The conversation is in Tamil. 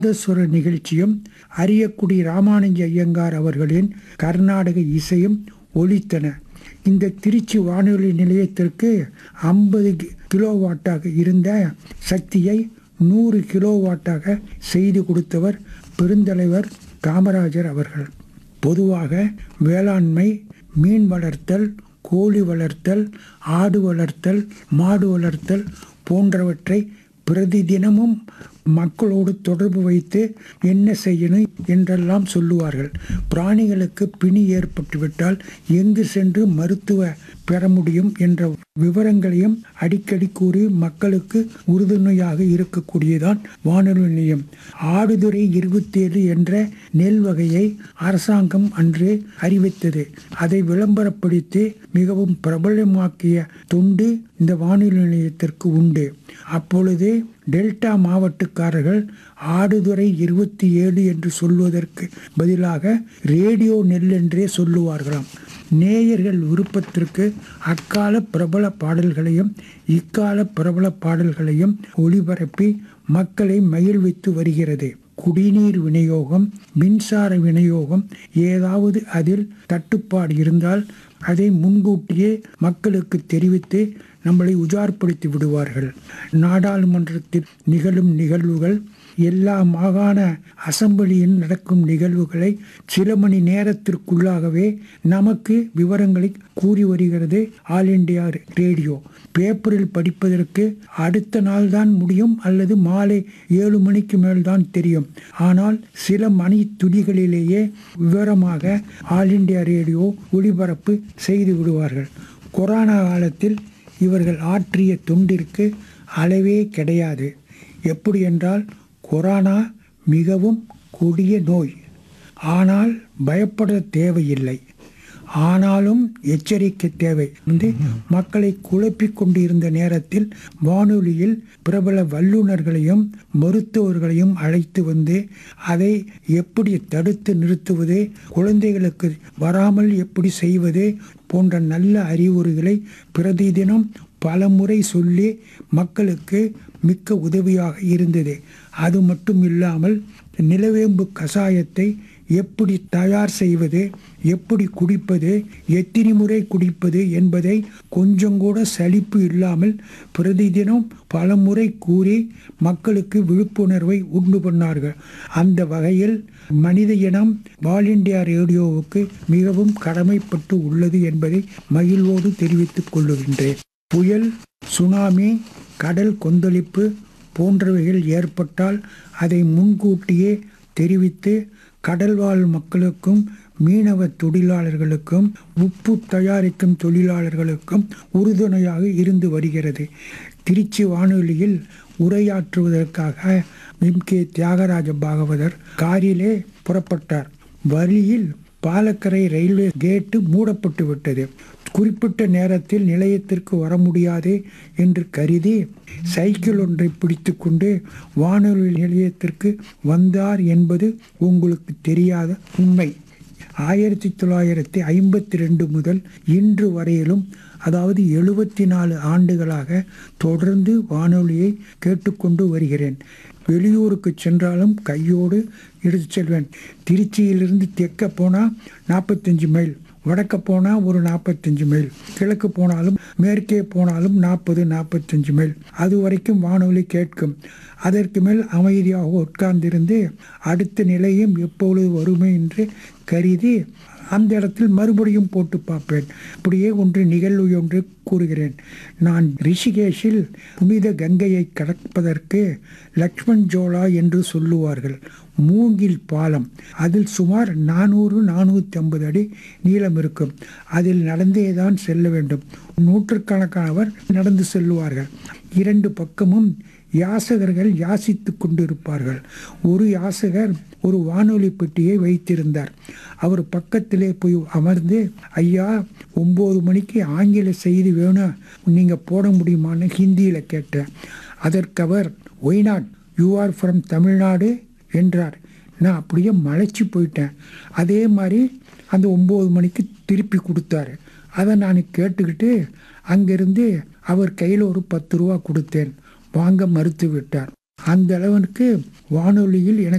நாதஸ்வர நிகழ்ச்சியும் அரியக்குடி ராமானுஜ ஐயங்கார் அவர்களின் கர்நாடக இசையும் ஒலித்தன இந்த திருச்சி வானொலி நிலையத்திற்கு ஐம்பது கிலோவாட்டாக இருந்த சக்தியை நூறு கிலோவாட்டாக செய்து கொடுத்தவர் பெருந்தலைவர் காமராஜர் அவர்கள் பொதுவாக வேளாண்மை மீன் வளர்த்தல் கோழி வளர்த்தல் ஆடு வளர்த்தல் மாடு வளர்த்தல் போன்றவற்றை பிரதிதினமும் மக்களோடு தொடர்பு வைத்து என்ன செய்யணும் என்றெல்லாம் சொல்லுவார்கள் பிராணிகளுக்கு பிணி ஏற்பட்டுவிட்டால் எங்கு சென்று மருத்துவ பெற முடியும் என்ற விவரங்களையும் அடிக்கடி கூறி மக்களுக்கு உறுதுணையாக இருக்கக்கூடியதான் வானொலி நிலையம் ஆடுதுறை இருபத்தேழு என்ற நெல் வகையை அரசாங்கம் அன்று அறிவித்தது அதை விளம்பரப்படுத்தி மிகவும் பிரபலமாக்கிய தொண்டு இந்த வானொலி நிலையத்திற்கு உண்டு அப்பொழுது டெல்டா மாவட்டக்காரர்கள் ஆடுதுறை இருபத்தி ஏழு என்று சொல்வதற்கு பதிலாக ரேடியோ நெல் என்றே சொல்லுவார்களாம் நேயர்கள் விருப்பத்திற்கு அக்கால பிரபல பாடல்களையும் இக்கால பிரபல பாடல்களையும் ஒளிபரப்பி மக்களை மகிழ்வித்து வருகிறது குடிநீர் விநியோகம் மின்சார விநியோகம் ஏதாவது அதில் தட்டுப்பாடு இருந்தால் அதை முன்கூட்டியே மக்களுக்கு தெரிவித்து நம்மளை உஜார்படுத்தி விடுவார்கள் நாடாளுமன்றத்தில் நிகழும் நிகழ்வுகள் எல்லா மாகாண அசம்பிளியில் நடக்கும் நிகழ்வுகளை சில மணி நேரத்திற்குள்ளாகவே நமக்கு விவரங்களை கூறி வருகிறது ஆல் இண்டியா ரேடியோ பேப்பரில் படிப்பதற்கு அடுத்த நாள் தான் முடியும் அல்லது மாலை ஏழு மணிக்கு மேல் தான் தெரியும் ஆனால் சில மணி துளிகளிலேயே விவரமாக ஆல் இண்டியா ரேடியோ ஒளிபரப்பு செய்து விடுவார்கள் கொரோனா காலத்தில் இவர்கள் ஆற்றிய தொண்டிற்கு அளவே கிடையாது எப்படி என்றால் கொரோனா மிகவும் கொடிய நோய் ஆனால் பயப்பட தேவையில்லை ஆனாலும் எச்சரிக்கை தேவை வந்து மக்களை குழப்பிக் கொண்டிருந்த நேரத்தில் வானொலியில் பிரபல வல்லுநர்களையும் மருத்துவர்களையும் அழைத்து வந்து அதை எப்படி தடுத்து நிறுத்துவது குழந்தைகளுக்கு வராமல் எப்படி செய்வது போன்ற நல்ல அறிவுரைகளை பிரதிதினம் பல முறை சொல்லி மக்களுக்கு மிக்க உதவியாக இருந்தது அது மட்டும் இல்லாமல் நிலவேம்பு கஷாயத்தை எப்படி தயார் செய்வது எப்படி குடிப்பது எத்தனை முறை குடிப்பது என்பதை கொஞ்சம் கூட சலிப்பு இல்லாமல் பிரதிதினம் பல முறை கூறி மக்களுக்கு விழிப்புணர்வை உண்டு பண்ணார்கள் அந்த வகையில் மனித இனம் ஆல் இண்டியா ரேடியோவுக்கு மிகவும் கடமைப்பட்டு உள்ளது என்பதை மகிழ்வோடு தெரிவித்துக் கொள்ளுகின்றேன் புயல் சுனாமி கடல் கொந்தளிப்பு போன்றவைகள் ஏற்பட்டால் அதை முன்கூட்டியே தெரிவித்து கடல்வாழ் மக்களுக்கும் மீனவ தொழிலாளர்களுக்கும் உப்பு தயாரிக்கும் தொழிலாளர்களுக்கும் உறுதுணையாக இருந்து வருகிறது திருச்சி வானொலியில் உரையாற்றுவதற்காக எம் கே தியாகராஜ பாகவதர் காரிலே புறப்பட்டார் வழியில் பாலக்கரை ரயில்வே கேட்டு மூடப்பட்டு விட்டது குறிப்பிட்ட நேரத்தில் நிலையத்திற்கு வர முடியாது என்று கருதி சைக்கிள் ஒன்றை பிடித்து கொண்டு வானொலி நிலையத்திற்கு வந்தார் என்பது உங்களுக்கு தெரியாத உண்மை ஆயிரத்தி தொள்ளாயிரத்தி ஐம்பத்தி ரெண்டு முதல் இன்று வரையிலும் அதாவது எழுபத்தி நாலு ஆண்டுகளாக தொடர்ந்து வானொலியை கேட்டுக்கொண்டு வருகிறேன் வெளியூருக்கு சென்றாலும் கையோடு எடுத்து செல்வேன் திருச்சியிலிருந்து தெற்க போனால் நாற்பத்தஞ்சு மைல் வடக்க போனால் ஒரு நாற்பத்தஞ்சு மைல் கிழக்கு போனாலும் மேற்கே போனாலும் நாற்பது நாற்பத்தஞ்சு மைல் அது வரைக்கும் வானொலி கேட்கும் அதற்கு மேல் அமைதியாக உட்கார்ந்திருந்து அடுத்த நிலையும் எப்பொழுது வருமே என்று கருதி அந்த இடத்தில் மறுபடியும் போட்டு பார்ப்பேன் இப்படியே ஒன்று நிகழ்வு ஒன்று கூறுகிறேன் நான் ரிஷிகேஷில் புனித கங்கையை கடப்பதற்கு லக்ஷ்மண் ஜோலா என்று சொல்லுவார்கள் மூங்கில் பாலம் அதில் சுமார் நானூறு நானூற்றி ஐம்பது அடி நீளம் இருக்கும் அதில் நடந்தே தான் செல்ல வேண்டும் நூற்றுக்கணக்கானவர் நடந்து செல்லுவார்கள் இரண்டு பக்கமும் யாசகர்கள் யாசித்து கொண்டிருப்பார்கள் ஒரு யாசகர் ஒரு வானொலி பெட்டியை வைத்திருந்தார் அவர் பக்கத்திலே போய் அமர்ந்து ஐயா ஒம்பது மணிக்கு ஆங்கில செய்தி வேணும் நீங்கள் போட முடியுமான்னு ஹிந்தியில் கேட்டேன் அதற்கு அவர் why not you are from Tamil Nadu என்றார் நான் அப்படியே மலைச்சி போயிட்டேன் அதே மாதிரி அந்த ஒம்பது மணிக்கு திருப்பி கொடுத்தாரு அதை நான் கேட்டுக்கிட்டு அங்கேருந்து அவர் கையில் ஒரு பத்து ரூபா கொடுத்தேன் வாங்க மறுத்து விட்டார் அந்த அளவுக்கு வானொலியில் எனக்கு